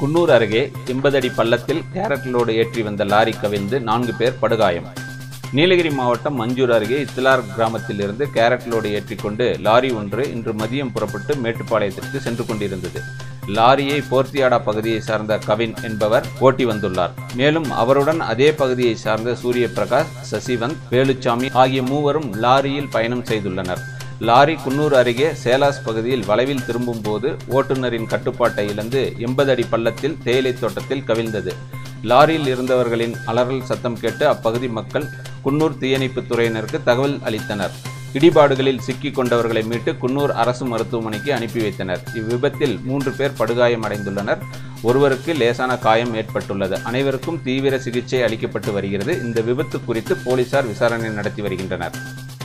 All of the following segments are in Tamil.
குன்னூர் அருகே எண்பது அடி பள்ளத்தில் கேரட் லோடு ஏற்றி வந்த லாரி கவிழ்ந்து நான்கு பேர் படுகாயம் நீலகிரி மாவட்டம் மஞ்சூர் அருகே இத்திலார் கிராமத்தில் இருந்து கேரட் லோடு ஏற்றிக்கொண்டு லாரி ஒன்று இன்று மதியம் புறப்பட்டு மேட்டுப்பாளையத்திற்கு சென்று கொண்டிருந்தது லாரியை போர்த்தியாடா பகுதியை சார்ந்த கவின் என்பவர் ஓட்டி வந்துள்ளார் மேலும் அவருடன் அதே பகுதியை சார்ந்த சூரிய பிரகாஷ் சசிவந்த் வேலுச்சாமி ஆகிய மூவரும் லாரியில் பயணம் செய்துள்ளனர் லாரி குன்னூர் அருகே சேலாஸ் பகுதியில் வளைவில் திரும்பும் போது ஓட்டுநரின் கட்டுப்பாட்டை இழந்து எண்பது அடி பள்ளத்தில் தேயிலை தோட்டத்தில் கவிழ்ந்தது லாரியில் இருந்தவர்களின் அலறல் சத்தம் கேட்டு அப்பகுதி மக்கள் குன்னூர் தீயணைப்புத் துறையினருக்கு தகவல் அளித்தனர் இடிபாடுகளில் சிக்கிக் கொண்டவர்களை மீட்டு குன்னூர் அரசு மருத்துவமனைக்கு அனுப்பி வைத்தனர் இவ்விபத்தில் மூன்று பேர் படுகாயம் அடைந்துள்ளனர் ஒருவருக்கு லேசான காயம் ஏற்பட்டுள்ளது அனைவருக்கும் தீவிர சிகிச்சை அளிக்கப்பட்டு வருகிறது இந்த விபத்து குறித்து போலீசார் விசாரணை நடத்தி வருகின்றனர்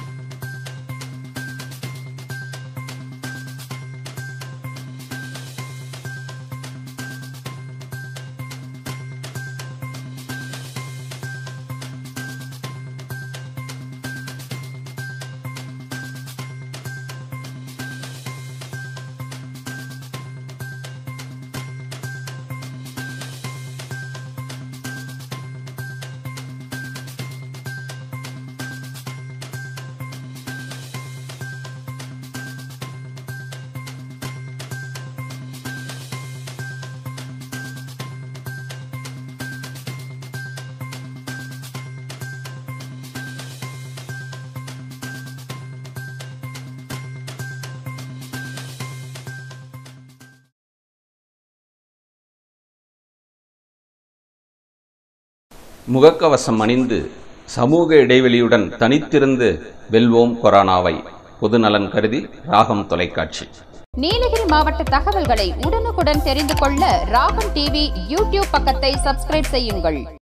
முகக்கவசம் அணிந்து சமூக இடைவெளியுடன் தனித்திருந்து வெல்வோம் கொரோனாவை பொதுநலன் கருதி ராகம் தொலைக்காட்சி நீலகிரி மாவட்ட தகவல்களை உடனுக்குடன் தெரிந்து கொள்ள ராகம் டிவி யூடியூப் பக்கத்தை சப்ஸ்கிரைப் செய்யுங்கள்